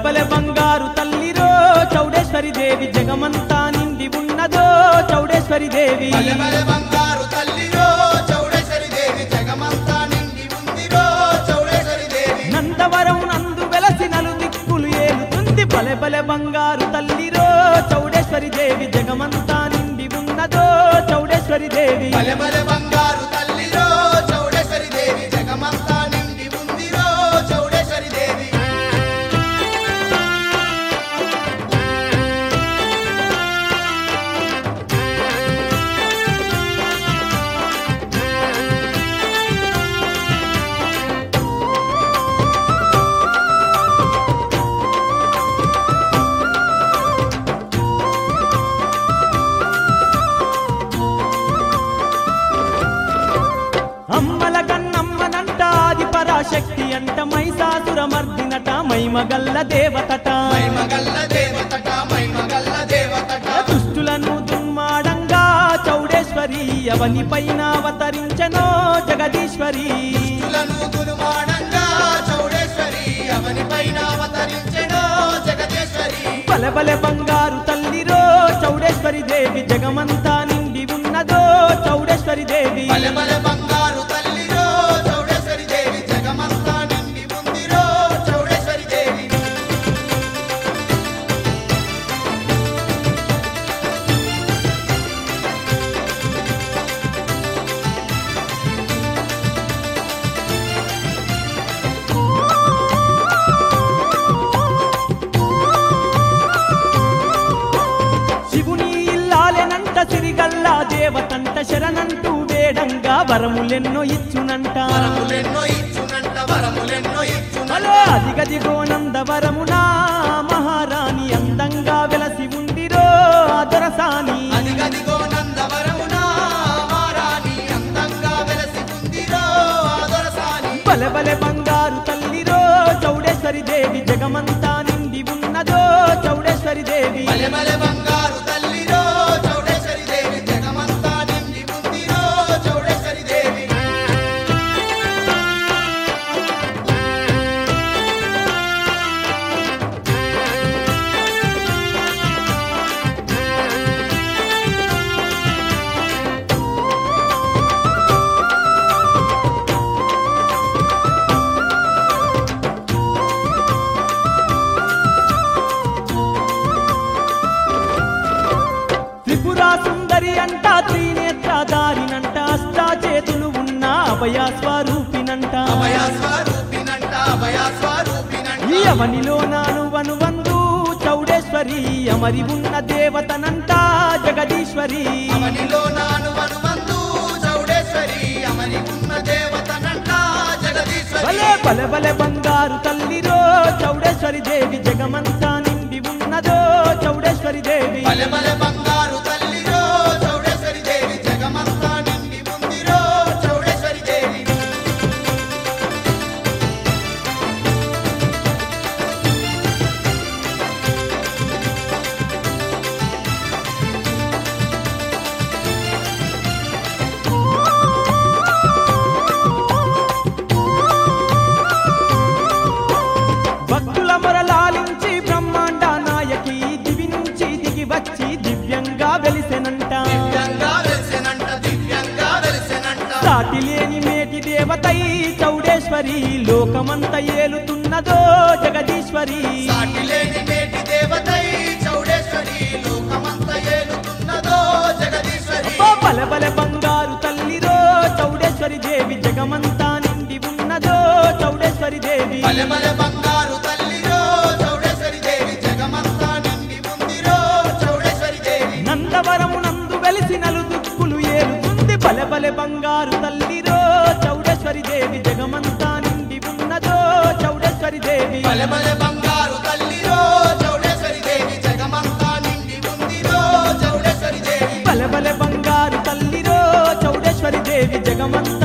బలె బంగారు తల్లిరో చౌడేశ్వరి దేవి జగమంతా నిండి ఉన్నదో చౌడేశ్వరి దేవి బలె బలె బంగారు తల్లిరో చౌడేశ్వరి దేవి జగమంతా నిండి ఉందిరో చౌడేశ్వరి దేవి నందవరం నందు వెలసి నలు దిక్కులు ఏలుతుంది బలె బలె బంగారు తల్లిరో చౌడేశ్వరి దేవి జగమంతా నిండి ఉన్నదో చౌడేశ్వరి దేవి బలె బలె బంగారు తల్లిరో చౌడేశ్వరి దేవి జగమంతా నిండి ఉందిరో చౌడేశ్వరి దేవి అమ్మల కన్నమ్మనంట ఆది పరాశక్తి అంట మైసాసుర మర్దినట మైమగల్ల దేవతట మైమగల్ల దేవతట మైమగల్ల దేవతట దుష్టులను దున్మాడంగా చౌడేశ్వరి అవని పైన అవతరించనో జగదీశ్వరి దుష్టులను దుర్మానంగా చౌడేశ్వరి అవని పైన అవతరించెనో జగదీశ్వరి బలె బలె బంగారు తల్లిరో చౌడేశ్వరి దేవి జగమంతా నిండి ఉన్నదో చౌడేశ్వరి దేవి బలె బలె బంగారు తల్లిరో చౌడేశ్వరి దేవి జగమంతా నిండి ఉందిరో చౌడేశ్వరి దేవి శివుని ఇల్లాలెనంట సిరిగల్లా దేవతంట శరణంటూ వేడంగా వరములెన్నో ఇచ్చునంట వరములెన్నో ఇచ్చునంట వరములెన్నో ఇచ్చునంట హలో అదిగదిగో నందవరమునా మహారాణి అందంగా వెలసి ఉండిరో అదరసాని అదిగదిగో నందవరమున మారాణి అందంగా వెలసి ఉందిరో ఆదరసాని బలె బలె బంగారు తల్లిరో చౌడేశ్వరి దేవి జగమంతా నిండి ఉన్నదో చౌడేశ్వరి దేవి బలె బలె బంగారు తల్లిరో చౌడేశ్వరి దేవి జగమంతా నిండి ఉందిరో చౌడేశ్వరి దేవి త్రిపురా సుందరి అంట త్రినేత్రధారినంట అష్టా చేతులు ఉన్న అభయ స్వరూపినంట అభయ స్వరూపినంట అభయ స్వరూపినంట ఈ అవనిలో నాను వనువందు చౌడేశ్వరి అమరి ఉన్న దేవతనంట జగదీశ్వరి అవనిలో నాను వనుమందు చౌడేశ్వరి అమరి ఉన్న దేవతనంట జగదీశ్వరి బలే బలె బలె బంగారు తల్లిరో చౌడేశ్వరి దేవి జగమంతా నిండి ఉన్నదో చౌడేశ్వరి దేవి బలె బలె బంగారు తల్లిరో చౌడేశ్వరి దేవి జగమంతా నిండి ఉందిరో చౌడేశ్వరి దేవి భక్తుల మొరలాలించి బ్రహ్మాండ నాయకి దివి నుంచి దిగి వచ్చి దివ్యంగా వెలిసెనంట దివ్యంగా వెలిసెనంట దివ్యంగా వెలిసెనంట సాటి లేని మేటి దేవతై చౌడేశ్వరి లోకమంత ఏలుతున్నదో జగదీశ్వరి సాటి లేని మేటి దేవతై చౌడేశ్వరి లోకమంత ఏలుతున్నదో జగదీశ్వరి అబ్బా బలె బలె బంగారు తల్లిరో చౌడేశ్వరి దేవి జగమంతా నిండి ఉన్నదో చౌడేశ్వరి దేవి బలె బలె బంగారు తల్లిరో చౌడేశ్వరి దేవి జగమంతా నిండి ఉందిరో చౌడేశ్వరి దేవి నందవరము నందు వెలిసి నలు దిక్కులు ఏలుతుంది బలె బలె బంగారు తల్లిరో చౌడేశ్వరి దేవి జగమంతా నిండి ఉన్నదో చౌడేశ్వరి దేవి బలె బలె బంగారు తల్లిరో చౌడేశ్వరి దేవి జగమంతా నిండి ఉందిరో చౌడేశ్వరి దేవి బలె బలె బంగారు తల్లిరో చౌడేశ్వరి దేవి జగమంతా